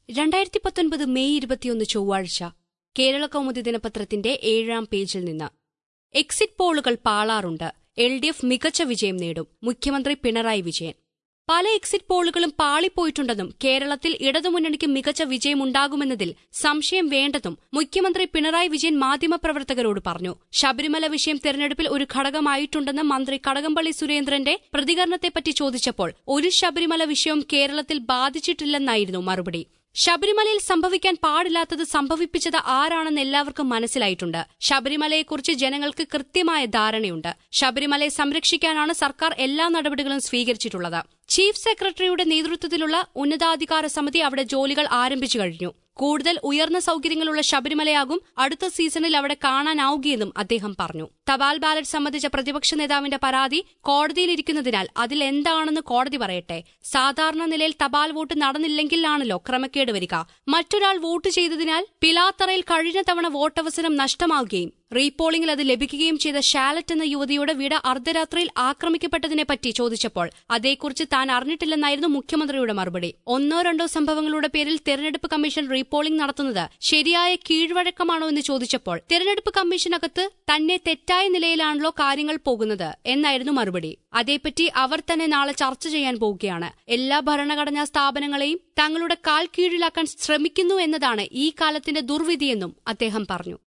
രണ്ടായിരത്തി പത്തൊൻപത് മെയ് ഇരുപത്തിയൊന്ന് ചൊവ്വാഴ്ച കേരള കൗമുദി ദിനപത്രത്തിന്റെ ഏഴാം പേജിൽ നിന്ന് എക്സിറ്റ് പോളുകൾ പാളാറുണ്ട് എൽ ഡി എഫ് മികച്ച വിജയം നേടും മുഖ്യമന്ത്രി പിണറായി വിജയൻ പല എക്സിറ്റ് പോളുകളും പാളിപ്പോയിട്ടുണ്ടെന്നും കേരളത്തിൽ ഇടതുമുന്നണിക്ക് മികച്ച വിജയമുണ്ടാകുമെന്നതിൽ സംശയം വേണ്ടെന്നും മുഖ്യമന്ത്രി പിണറായി വിജയൻ മാധ്യമപ്രവർത്തകരോട് പറഞ്ഞു ശബരിമല വിഷയം തെരഞ്ഞെടുപ്പിൽ ഒരു ഘടകമായിട്ടുണ്ടെന്ന് മന്ത്രി കടകംപള്ളി സുരേന്ദ്രന്റെ പ്രതികരണത്തെപ്പറ്റി ചോദിച്ചപ്പോൾ ഒരു ശബരിമല വിഷയവും കേരളത്തിൽ ബാധിച്ചിട്ടില്ലെന്നായിരുന്നു മറുപടി ശബരിമലയിൽ സംഭവിക്കാൻ പാടില്ലാത്തത് സംഭവിപ്പിച്ചത് ആരാണെന്ന് എല്ലാവർക്കും മനസ്സിലായിട്ടുണ്ട് ശബരിമലയെക്കുറിച്ച് ജനങ്ങൾക്ക് കൃത്യമായ ധാരണയുണ്ട് ശബരിമലയെ സംരക്ഷിക്കാനാണ് സർക്കാർ എല്ലാ നടപടികളും സ്വീകരിച്ചിട്ടുള്ളത് ചീഫ് സെക്രട്ടറിയുടെ നേതൃത്വത്തിലുള്ള ഉന്നതാധികാര സമിതി അവിടെ ജോലികൾ ആരംഭിച്ചു കഴിഞ്ഞു കൂടുതൽ ഉയർന്ന സൌകര്യങ്ങളുള്ള ശബരിമലയാകും അടുത്ത സീസണിൽ അവിടെ കാണാനാവുകയെന്നും അദ്ദേഹം പറഞ്ഞു തപാൽ ബാലറ്റ് സംബന്ധിച്ച പ്രതിപക്ഷ നേതാവിന്റെ പരാതി കോടതിയിലിരിക്കുന്നതിനാൽ അതിൽ എന്താണെന്ന് കോടതി പറയട്ടെ സാധാരണ നിലയിൽ തപാൽ വോട്ട് നടന്നില്ലെങ്കിലാണല്ലോ ക്രമക്കേട് വരിക മറ്റൊരാൾ വോട്ട് ചെയ്തതിനാൽ പിലാത്തറയിൽ കഴിഞ്ഞ തവണ വോട്ടവസരം നഷ്ടമാവുകയും റീപോളിംഗിൽ അത് ലഭിക്കുകയും ചെയ്ത ഷാലറ്റ് എന്ന യുവതിയുടെ വീട് അർദ്ധരാത്രിയിൽ ആക്രമിക്കപ്പെട്ടതിനെപ്പറ്റി ചോദിച്ചപ്പോൾ അതേക്കുറിച്ച് താൻ അറിഞ്ഞിട്ടില്ലെന്നായിരുന്നു മുഖ്യമന്ത്രിയുടെ മറുപടി ഒന്നോ രണ്ടോ സംഭവങ്ങളുടെ പേരിൽ തെരഞ്ഞെടുപ്പ് കമ്മീഷൻ റീപോളിംഗ് നടത്തുന്നത് ശരിയായ കീഴ്വഴക്കമാണോ എന്ന് ചോദിച്ചപ്പോൾ തെരഞ്ഞെടുപ്പ് കമ്മീഷനകത്ത് തന്നെ തെറ്റായ നിലയിലാണല്ലോ കാര്യങ്ങൾ പോകുന്നത് എന്നായിരുന്നു മറുപടി അതേപ്പറ്റി അവർ തന്നെ നാളെ ചർച്ച ചെയ്യാൻ പോവുകയാണ് എല്ലാ ഭരണഘടനാ സ്ഥാപനങ്ങളെയും തങ്ങളുടെ കാൽ കീഴിലാക്കാൻ ശ്രമിക്കുന്നു എന്നതാണ് ഈ കാലത്തിന്റെ ദുർവിധിയെന്നും അദ്ദേഹം പറഞ്ഞു